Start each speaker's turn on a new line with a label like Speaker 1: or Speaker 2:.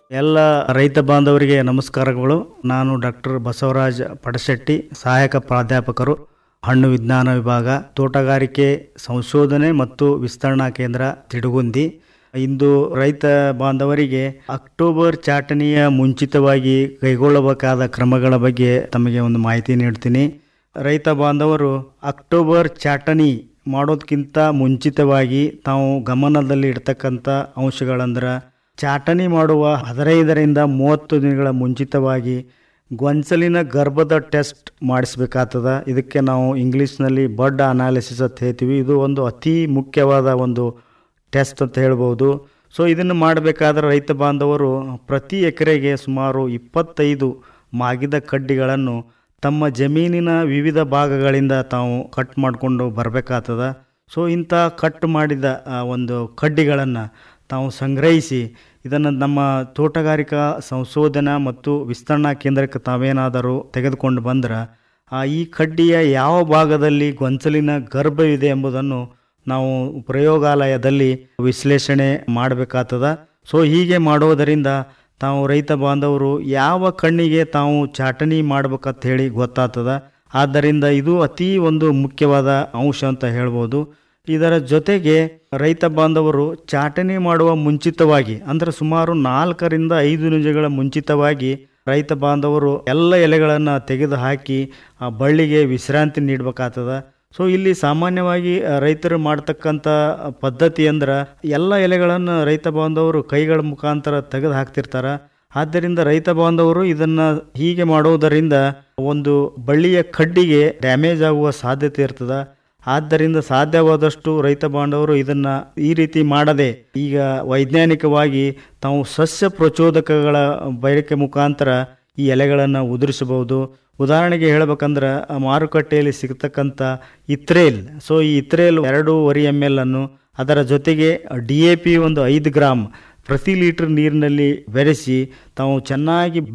Speaker 1: ಎಲ್ಲ ರೈತ ಬಾಂಧವರಿಗೆ ನಮಸ್ಕಾರಗಳು ನಾನು ಡಾಕ್ಟರ್ ಬಸವರಾಜ್ ಪಡಶೆಟ್ಟಿ ಸಹಾಯಕ ಪ್ರಾಧ್ಯಾಪಕರು ಹಣ್ಣು ವಿಜ್ಞಾನ ವಿಭಾಗ ತೋಟಗಾರಿಕೆ ಸಂಶೋಧನೆ ಮತ್ತು ವಿಸ್ತರಣಾ ಕೇಂದ್ರ ತಿಡುಗುಂದಿ ಇಂದು ರೈತ ಬಾಂಧವರಿಗೆ ಅಕ್ಟೋಬರ್ ಚಾಟನೆಯ ಮುಂಚಿತವಾಗಿ ಕೈಗೊಳ್ಳಬೇಕಾದ ಕ್ರಮಗಳ ಬಗ್ಗೆ ತಮಗೆ ಒಂದು ಮಾಹಿತಿ ನೀಡ್ತೀನಿ ರೈತ ಬಾಂಧವರು ಅಕ್ಟೋಬರ್ ಚಾಟನಿ ಮಾಡೋದಕ್ಕಿಂತ ಮುಂಚಿತವಾಗಿ ತಾವು ಗಮನದಲ್ಲಿ ಇಡ್ತಕ್ಕಂಥ ಅಂಶಗಳಂದ್ರೆ ಚಾಟನಿ ಮಾಡುವ ಹದಿನೈದರಿಂದ ಮೂವತ್ತು ದಿನಗಳ ಮುಂಚಿತವಾಗಿ ಗೊಂಚಲಿನ ಗರ್ಭದ ಟೆಸ್ಟ್ ಮಾಡಿಸ್ಬೇಕಾಗ್ತದ ಇದಕ್ಕೆ ನಾವು ಇಂಗ್ಲೀಷ್ನಲ್ಲಿ ಬಡ್ ಅನಾಲಿಸಿಸ್ ಅಂತ ಹೇಳ್ತೀವಿ ಇದು ಒಂದು ಅತಿ ಮುಖ್ಯವಾದ ಒಂದು ಟೆಸ್ಟ್ ಅಂತ ಹೇಳ್ಬೋದು ಸೊ ಇದನ್ನು ಮಾಡಬೇಕಾದ್ರೆ ರೈತ ಬಾಂಧವರು ಪ್ರತಿ ಎಕರೆಗೆ ಸುಮಾರು ಇಪ್ಪತ್ತೈದು ಮಾಗಿದ ಕಡ್ಡಿಗಳನ್ನು ತಮ್ಮ ಜಮೀನಿನ ವಿವಿಧ ಭಾಗಗಳಿಂದ ತಾವು ಕಟ್ ಮಾಡಿಕೊಂಡು ಬರಬೇಕಾಗ್ತದ ಸೊ ಇಂಥ ಕಟ್ ಮಾಡಿದ ಆ, ಒಂದು ಕಡ್ಡಿಗಳನ್ನು ತಾವು ಸಂಗ್ರಹಿಸಿ ಇದನ್ನು ನಮ್ಮ ತೋಟಗಾರಿಕಾ ಸಂಶೋಧನಾ ಮತ್ತು ವಿಸ್ತರಣಾ ಕೇಂದ್ರಕ್ಕೆ ತಾವೇನಾದರೂ ತೆಗೆದುಕೊಂಡು ಬಂದ್ರೆ ಆ ಈ ಕಡ್ಡಿಯ ಯಾವ ಭಾಗದಲ್ಲಿ ಗೊಂಚಲಿನ ಗರ್ಭವಿದೆ ಎಂಬುದನ್ನು ನಾವು ಪ್ರಯೋಗಾಲಯದಲ್ಲಿ ವಿಶ್ಲೇಷಣೆ ಮಾಡಬೇಕಾಗ್ತದ ಸೊ ಹೀಗೆ ಮಾಡೋದರಿಂದ ತಾವು ರೈತ ಬಾಂಧವರು ಯಾವ ಕಣ್ಣಿಗೆ ತಾವು ಚಾಟನಿ ಮಾಡ್ಬೇಕಂತ ಹೇಳಿ ಗೊತ್ತಾಗ್ತದ ಆದ್ದರಿಂದ ಇದು ಅತಿ ಒಂದು ಮುಖ್ಯವಾದ ಅಂಶ ಅಂತ ಹೇಳ್ಬೋದು ಇದರ ಜೊತೆಗೆ ರೈತ ಬಾಂಧವರು ಚಾಟನೆ ಮಾಡುವ ಮುಂಚಿತವಾಗಿ ಅಂದರೆ ಸುಮಾರು ನಾಲ್ಕರಿಂದ ಐದು ನಿಮಿಷಗಳ ಮುಂಚಿತವಾಗಿ ರೈತ ಬಾಂಧವರು ಎಲ್ಲ ಎಲೆಗಳನ್ನು ತೆಗೆದು ಹಾಕಿ ಆ ಬಳ್ಳಿಗೆ ವಿಶ್ರಾಂತಿ ನೀಡಬೇಕಾಗ್ತದ ಸೊ ಇಲ್ಲಿ ಸಾಮಾನ್ಯವಾಗಿ ಆ, ರೈತರು ಮಾಡ್ತಕ್ಕಂಥ ಪದ್ಧತಿ ಅಂದ್ರೆ ಎಲ್ಲ ಎಲೆಗಳನ್ನು ರೈತ ಬಾಂಧವರು ಕೈಗಳ ಮುಖಾಂತರ ತೆಗೆದು ಹಾಕ್ತಿರ್ತಾರೆ ಆದ್ದರಿಂದ ರೈತ ಬಾಂಧವರು ಇದನ್ನು ಹೀಗೆ ಮಾಡುವುದರಿಂದ ಒಂದು ಬಳ್ಳಿಯ ಕಡ್ಡಿಗೆ ಡ್ಯಾಮೇಜ್ ಆಗುವ ಸಾಧ್ಯತೆ ಇರ್ತದೆ ಆದ್ದರಿಂದ ಸಾಧ್ಯವಾದಷ್ಟು ರೈತ ಬಾಂಧವರು ಇದನ್ನು ಈ ರೀತಿ ಮಾಡದೆ ಈಗ ವೈಜ್ಞಾನಿಕವಾಗಿ ತಾವು ಸಸ್ಯ ಪ್ರಚೋದಕಗಳ ಬಳಕೆ ಮುಖಾಂತರ ಈ ಎಲೆಗಳನ್ನು ಉದುರಿಸಬಹುದು ಉದಾಹರಣೆಗೆ ಹೇಳ್ಬೇಕಂದ್ರೆ ಆ ಮಾರುಕಟ್ಟೆಯಲ್ಲಿ ಸಿಗ್ತಕ್ಕಂಥ ಇತ್ರೇಲ್ ಸೊ ಈ ಇತ್ರೇಲ್ ಎರಡೂವರೆ ಎಮ್ ಎಲ್ ಅನ್ನು ಅದರ ಜೊತೆಗೆ ಡಿ ಎ ಪಿ ಒಂದು ಐದು ಗ್ರಾಮ್ ಪ್ರತಿ ಲೀಟರ್ ನೀರಿನಲ್ಲಿ ಬೆರೆಸಿ ತಾವು ಚೆನ್ನಾಗಿ